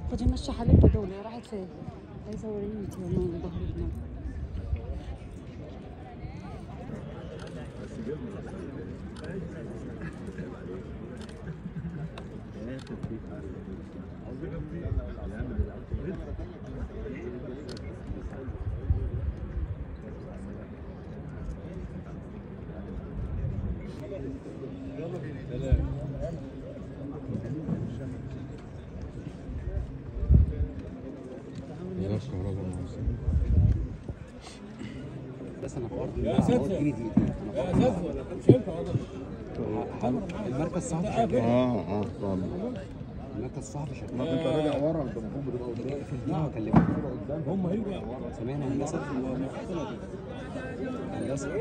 فاطمه الشحالات دولة راحت فين؟ عايزة اوريني انت والله ظهري هناك وزارة الكهرباء المصرية بس انا حوار يا حوار ساتر. جديد يا اساتذه مش ينفع والله المركز صعب شغال اه اه طبعا المركز صعب شغال ما انت راجع ورا انت المفروض بتبقى قدام في الدنيا اكلمك هم هيجوا سامعني هندسه هندسه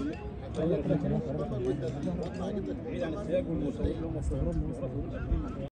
بعيد عن السياج والمصاريف اللي هم